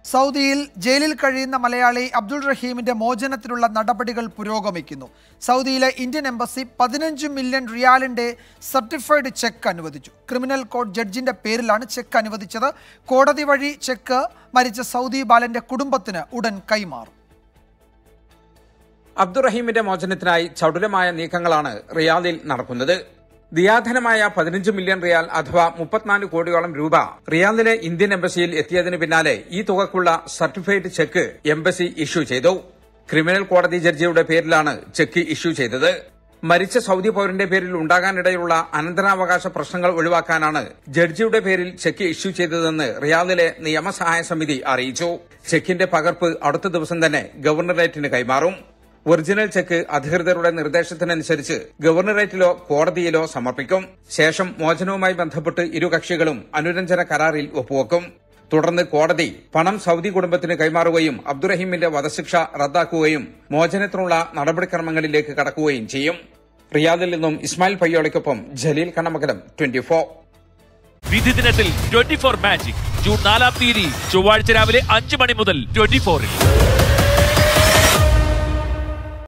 സൗദിയിൽ ജയിലിൽ കഴിയുന്ന മലയാളി അബ്ദുൾ റഹീമിന്റെ മോചനത്തിനുള്ള നടപടികൾ പുരോഗമിക്കുന്നു സൗദിയിലെ ഇന്ത്യൻ എംബസി പതിനഞ്ച് മില്യൺ റിയാലിന്റെ സർട്ടിഫൈഡ് ചെക്ക് അനുവദിച്ചു ക്രിമിനൽ കോഡ് ജഡ്ജിന്റെ പേരിലാണ് ചെക്ക് അനുവദിച്ചത് കോടതി വഴി ചെക്ക് മരിച്ച സൗദി ബാലന്റെ കുടുംബത്തിന് ഉടൻ കൈമാറും അബ്ദുറഹീമിന്റെ മോചനത്തിനായി ചടുലമായ നീക്കങ്ങളാണ് റിയാദിൽ നടക്കുന്നത് ദിയാധനമായ പതിനഞ്ച് മില്യൺ റിയാൽ അഥവാ മുപ്പത്തിനാല് കോടിയോളം രൂപ റിയാദിലെ ഇന്ത്യൻ എംബസിയിൽ എത്തിയതിനു പിന്നാലെ ഈ തുകക്കുള്ള സർട്ടിഫൈഡ് ചെക്ക് എംബസി ഇഷ്യൂ ചെയ്തു ക്രിമിനൽ കോടതി ജഡ്ജിയുടെ പേരിലാണ് ചെക്ക് ഇഷ്യൂ ചെയ്തത് മരിച്ച സൗദി പൌരന്റെ പേരിൽ ഉണ്ടാകാനിടയുള്ള അനന്തരാവകാശ പ്രശ്നങ്ങൾ ഒഴിവാക്കാനാണ് ജഡ്ജിയുടെ പേരിൽ ചെക്ക് ഇഷ്യൂ ചെയ്തതെന്ന് റിയാദിലെ നിയമസഹായ സമിതി അറിയിച്ചു ചെക്കിന്റെ പകർപ്പ് അടുത്ത ദിവസം തന്നെ ഗവർണറേറ്റിന് കൈമാറും ഒറിജിനൽ ചെക്ക് അധികൃതരുടെ നിർദ്ദേശത്തിനനുസരിച്ച് ഗവർണറേറ്റിലോ കോടതിയിലോ സമർപ്പിക്കും ശേഷം മോചനവുമായി ബന്ധപ്പെട്ട് ഇരു കക്ഷികളും അനുരഞ്ജന കരാറിൽ ഒപ്പുവെക്കും തുടർന്ന് കോടതി പണം സൗദി കുടുംബത്തിന് കൈമാറുകയും അബ്ദുറഹീമിന്റെ വധശിക്ഷ റദ്ദാക്കുകയും മോചനത്തിനുള്ള നടപടിക്രമങ്ങളിലേക്ക് കടക്കുകയും ചെയ്യും റിയാദിൽ നിന്നും ഇസ്മായിൽ പയ്യോളിക്കൊപ്പം ജലീൽ കണ്ണമകലം ട്വന്റി ഫോർ വിധി ദിനത്തിൽ ട്വന്റി ഫോർ മാജിക് ജൂൺ നാലാം തീയതി ചൊവ്വാഴ്ച രാവിലെ അഞ്ച് മണി മുതൽ ട്വന്റി ഫോറിൽ